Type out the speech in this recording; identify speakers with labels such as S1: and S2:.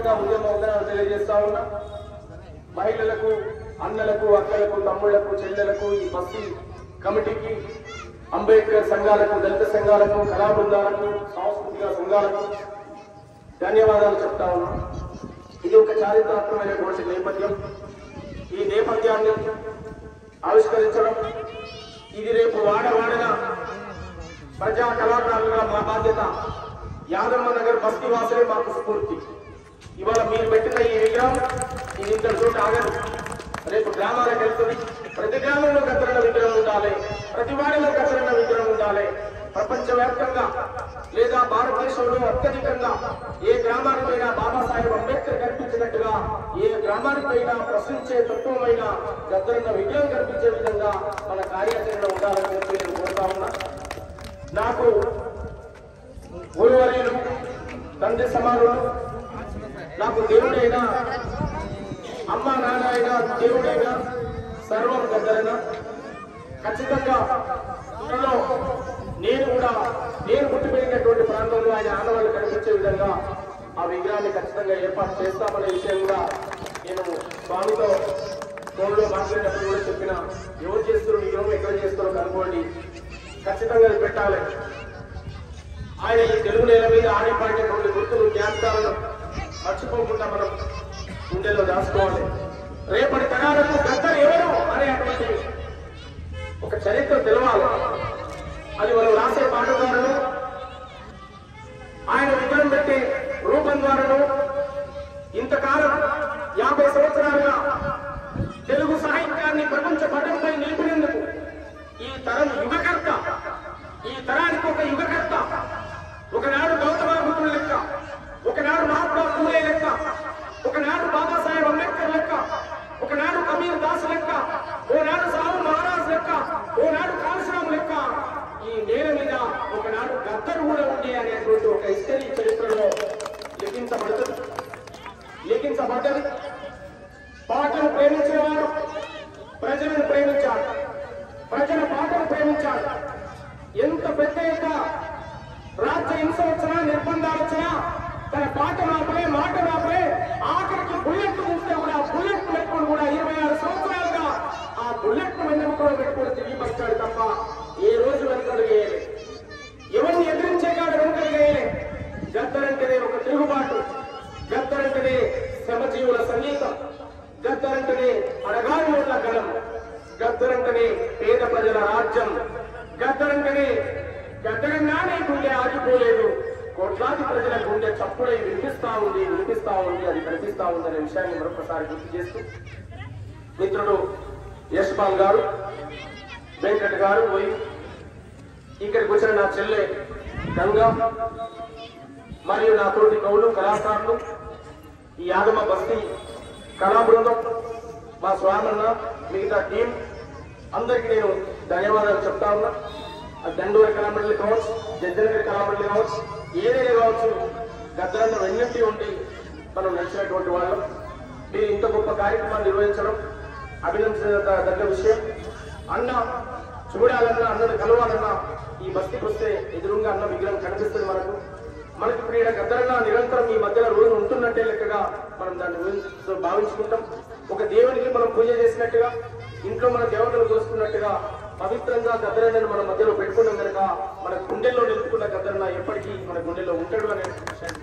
S1: ముందుగా ఉద్యమ వందనాలు తెలియజేస్తా ఉన్నా మహిళలకు అన్నలకు అక్కలకు తమ్ముళ్లకు చెల్లెలకు ఈ బస్తీ కమిటీకి అంబేద్కర్ సంఘాలకు దళిత సంఘాలకు కళా బృందాలకు సాంస్కృతిక సంఘాలకు ధన్యవాదాలు చెప్తా ఉన్నా ఇది ఒక చారిత్రాత్మకమైనటువంటి నేపథ్యం ఈ నేపథ్యాన్ని ఆవిష్కరించడం ఇది రేపు వాడవాడన ప్రజా కళాకారులుగా మా బాధ్యత యాదమ్మ నగర్ బస్తీ వాసులే మాకు స్ఫూర్తి ఇవాళ మీరు పెట్టిన ఈ విగ్రహం ఇది ఇంత చోట ఆగదు రేపు గ్రామాలకు వెళ్తుంది ప్రతి గ్రామంలో కత్తరణ విగ్రహం ఉండాలి ప్రతి వాడిలో కత్తరణ విగ్రహం ఉండాలి ప్రపంచవ్యాప్తంగా లేదా భారతదేశంలో అత్యధికంగా ఏ గ్రామానికైనా బాబాసాహెబ్ అంబేద్కర్ కల్పించినట్టుగా ఏ గ్రామానికైనా ప్రశ్నించే తత్వమైన గద్దరన్న విగ్రహం కల్పించే విధంగా మన కార్యాచరణ ఉండాలని చెప్పి నేను కోరుతా ఉన్నా నాకు గురువర్యులు తండ్రి సమానులు నాకు దేవుడైనా అమ్మ నాన్న అయినా దేవుడైనా సర్వం గద్దరైనా ఖచ్చితంగా త్వరలో నేను కూడా నేను పుట్టిపెరిగినటువంటి ప్రాంతంలో ఆయన ఆనవాళ్ళు కనిపించే విధంగా ఆ విగ్రహాన్ని ఖచ్చితంగా ఏర్పాటు చేస్తామనే విషయం కూడా నేను స్వామితో ఫోన్లో మాట్లాడినప్పుడు కూడా చెప్పిన ఎవరు చేస్తున్నారు విగ్రహం ఎక్కడ చేస్తారో కనుక్కోండి ఖచ్చితంగా అది పెట్టాలి ఆయన ఈ తెలుగు నేల మీద ఆడిపాడినటువంటి గుర్తులు జ్ఞాపకాలను మర్చిపోకుండా మనం గుండెలో దాచుకోవాలి రేపటి తరాలకు గద్దరు ఎవరు అనేటువంటి ఒక చరిత్ర తెలవాలి అది మనం రాసే పాట ద్వారాను ఆయన విగ్రహం పెట్టే రూపం ద్వారాను ఇంతకాలం యాభై సంవత్సరాలుగా తెలుగు సాహిత్యాన్ని ప్రపంచ పటంపై నిలిపినందుకు ఈ తరం యుగకర్త ఈ తరానికి ఒక యుగకర్త ఒకనాడు గౌతమ బుద్ధుడు లెక్క ఒకనాడు మహాత్మా పూలే లెక్క ఒకనాడు బాబాసాహెబ్ అంబేద్కర్ లెక్క ఒకనాడు కబీర్ దాస్ లెక్క ఓనాడు సాహు మహారాజ్ లెక్క ఓనాడు కాళశ్రామ్ లెక్క ఈ నేల మీద ఒకనాడు గద్దరు కూడా ఉండే అనేటువంటి ఒక హిస్టరీ చరిత్రలో లిఖించబడుతుంది లిఖించబడ్డది పాటను ప్రేమించిన వాడు ప్రజలను ప్రేమించాడు ప్రజల పాటను ప్రేమించాడు ఎంత పెద్ద యొక్క రాజ్య హింస వచ్చినా నిర్బంధాలు వచ్చినా తన పాట మాపలే మాట మాపలే ఆఖరికి బుల్లెట్ చూస్తే కూడా బుల్లెట్ పెట్టుకుని కూడా ఇరవై ఆరు సంవత్సరాలుగా ఆ బుల్లెట్ వెన్నెముకలో పెట్టుకుని తిరిగి వచ్చాడు తప్ప ఏ రోజు వెనుకడు వేయలే ఎవరిని ఎదిరించే కాదు వెనుకడు వేయలే గద్దరంటేనే ఒక తిరుగుబాటు గద్దరంటేనే శ్రమజీవుల సంగీతం గద్దరంటేనే అడగాని ఉన్న గణం గద్దరంటేనే పేద ప్రజల రాజ్యం గద్దరంటేనే గద్దరంగా నీ గుండె ఆగిపోలేదు కోట్లాది ప్రజల గుండె చప్పుడై వినిపిస్తా ఉంది వినిపిస్తా ఉంది అది కనిపిస్తా ఉంది అనే విషయాన్ని మరొకసారి గుర్తు చేస్తూ మిత్రుడు యశ్పాల్ గారు వెంకట్ గారు పోయి ఇక్కడికి వచ్చిన నా చెల్లె గంగా మరియు నా తోటి కవులు కళాకారులు ఈ యాదమ్మ బస్తీ కళా బృందం మా స్వామన్న మిగతా టీం అందరికీ నేను ధన్యవాదాలు చెప్తా ఉన్నా అది దండూరి కళామండలి కావచ్చు జడ్జనగర్ కళామండలి కావచ్చు ఏదైనా కావచ్చు గద్దరన్న వెన్నెట్టి ఉండి మనం నడిచినటువంటి వాళ్ళం మీరు ఇంత గొప్ప కార్యక్రమాన్ని నిర్వహించడం అభినందించదగ్గ విషయం అన్న చూడాలన్నా అన్నను కలవాలన్నా ఈ బస్తీకి వస్తే ఎదురుగా అన్న విగ్రహం కనిపిస్తుంది మనకు మనకి ఇప్పుడు ఈడ గద్దరన్న నిరంతరం ఈ మధ్యలో రోజు ఉంటున్నట్టే లెక్కగా మనం దాన్ని ఊహించు- భావించుకుంటాం ఒక దేవునికి మనం పూజ చేసినట్టుగా ఇంట్లో మన దేవతలు చూసుకున్నట్టుగా పవిత్రంగా గద్దరన్నను మన మధ్యలో పెట్టుకున్నాం కనుక మన గుండెల్లో నిలుపుకున్న గద్దరన్న ఎప్పటికీ మన గుండెల్లో ఉంటాడు అనే విషయాన్ని